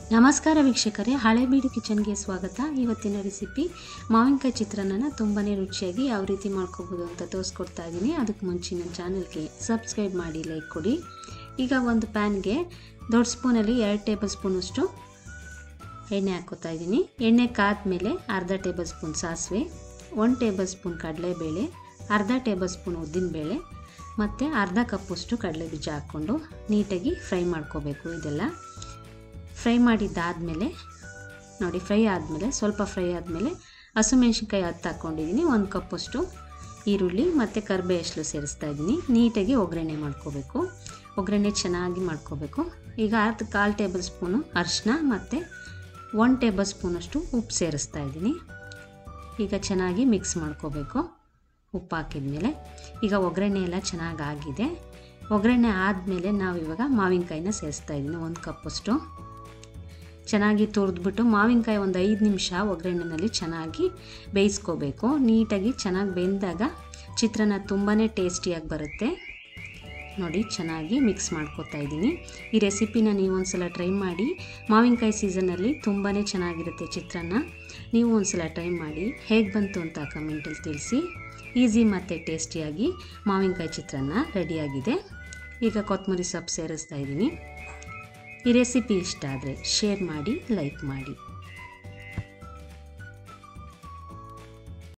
ನಮಸ್ಕಾರ ವೀಕ್ಷಕರೇ ಹಳೆಬೀಡು ಕಿಚನ್ಗೆ ಸ್ವಾಗತ ಇವತ್ತಿನ ರೆಸಿಪಿ ಮಾವಿನಕಾಯಿ ಚಿತ್ರಾನ್ನ ತುಂಬಾ ರುಚಿಯಾಗಿ ಯಾವ ರೀತಿ ಮಾಡ್ಕೋಬೋದು ಅಂತ ತೋರಿಸ್ಕೊಡ್ತಾ ಇದ್ದೀನಿ ಅದಕ್ಕೆ ಮುಂಚೆ ನನ್ನ ಚಾನಲ್ಗೆ ಸಬ್ಸ್ಕ್ರೈಬ್ ಮಾಡಿ ಲೈಕ್ ಕೊಡಿ ಈಗ ಒಂದು ಪ್ಯಾನ್ಗೆ ದೊಡ್ಡ ಸ್ಪೂನಲ್ಲಿ ಎರಡು ಟೇಬಲ್ ಸ್ಪೂನಷ್ಟು ಎಣ್ಣೆ ಹಾಕೋತಾ ಇದ್ದೀನಿ ಎಣ್ಣೆ ಕಾದ್ಮೇಲೆ ಅರ್ಧ ಟೇಬಲ್ ಸ್ಪೂನ್ ಸಾಸಿವೆ ಒಂದು ಟೇಬಲ್ ಸ್ಪೂನ್ ಕಡಲೆಬೇಳೆ ಅರ್ಧ ಟೇಬಲ್ ಸ್ಪೂನ್ ಉದ್ದಿನಬೇಳೆ ಮತ್ತು ಅರ್ಧ ಕಪ್ಪಷ್ಟು ಕಡಲೆ ಬೀಜ ಹಾಕ್ಕೊಂಡು ನೀಟಾಗಿ ಫ್ರೈ ಮಾಡ್ಕೋಬೇಕು ಇದೆಲ್ಲ ಫ್ರೈ ಮಾಡಿದ್ದಾದಮೇಲೆ ನೋಡಿ ಫ್ರೈ ಆದಮೇಲೆ ಸ್ವಲ್ಪ ಫ್ರೈ ಆದಮೇಲೆ ಹಸಿಮೆಣ್ಸಿನ್ಕಾಯಿ ಹತ್ತು ಹಾಕ್ಕೊಂಡಿದ್ದೀನಿ ಒಂದು ಕಪ್ಪಷ್ಟು ಈರುಳ್ಳಿ ಮತ್ತು ಕರ್ಬೇ ಎಸ್ಲು ಸೇರಿಸ್ತಾ ಇದ್ದೀನಿ ನೀಟಾಗಿ ಒಗ್ಗರಣೆ ಮಾಡ್ಕೋಬೇಕು ಒಗ್ಗರಣೆ ಚೆನ್ನಾಗಿ ಮಾಡ್ಕೋಬೇಕು ಈಗ ಅರ್ಧ ಕಾಲು ಟೇಬಲ್ ಸ್ಪೂನು ಅರಿಶಿನ ಮತ್ತು ಒನ್ ಟೇಬಲ್ ಸ್ಪೂನಷ್ಟು ಉಪ್ಪು ಸೇರಿಸ್ತಾ ಇದ್ದೀನಿ ಈಗ ಚೆನ್ನಾಗಿ ಮಿಕ್ಸ್ ಮಾಡ್ಕೋಬೇಕು ಉಪ್ಪು ಹಾಕಿದ್ಮೇಲೆ ಈಗ ಒಗ್ಗರಣೆ ಎಲ್ಲ ಚೆನ್ನಾಗಿ ಆಗಿದೆ ಒಗ್ಗರಣೆ ಆದಮೇಲೆ ನಾವು ಇವಾಗ ಮಾವಿನಕಾಯಿನ ಸೇರಿಸ್ತಾ ಇದ್ದೀನಿ ಒಂದು ಕಪ್ಪಷ್ಟು ಚೆನ್ನಾಗಿ ತುರಿದ್ಬಿಟ್ಟು ಮಾವಿನಕಾಯಿ ಒಂದು ಐದು ನಿಮಿಷ ಒಗ್ಗರಣೆನಲ್ಲಿ ಚೆನ್ನಾಗಿ ಬೇಯಿಸ್ಕೋಬೇಕು ನೀಟಾಗಿ ಚೆನ್ನಾಗಿ ಬೆಂದಾಗ ಚಿತ್ರಾನ್ನ ತುಂಬಾ ಟೇಸ್ಟಿಯಾಗಿ ಬರುತ್ತೆ ನೋಡಿ ಚೆನ್ನಾಗಿ ಮಿಕ್ಸ್ ಮಾಡ್ಕೋತಾ ಇದ್ದೀನಿ ಈ ರೆಸಿಪಿನ ನೀವು ಒಂದ್ಸಲ ಟ್ರೈ ಮಾಡಿ ಮಾವಿನಕಾಯಿ ಸೀಸನಲ್ಲಿ ತುಂಬಾ ಚೆನ್ನಾಗಿರುತ್ತೆ ಚಿತ್ರಾನ್ನ ನೀವು ಒಂದ್ಸಲ ಟ್ರೈ ಮಾಡಿ ಹೇಗೆ ಬಂತು ಅಂತ ಕಮೆಂಟಲ್ಲಿ ತಿಳಿಸಿ ಈಸಿ ಮತ್ತು ಟೇಸ್ಟಿಯಾಗಿ ಮಾವಿನಕಾಯಿ ಚಿತ್ರಾನ್ನ ರೆಡಿಯಾಗಿದೆ ಈಗ ಕೊತ್ತಂಬರಿ ಸೊಪ್ಪು ಸೇರಿಸ್ತಾ ಇದ್ದೀನಿ ಈ ರೆಸಿಪಿ ಇಷ್ಟ ಆದರೆ ಶೇರ್ ಮಾಡಿ ಲೈಕ್ ಮಾಡಿ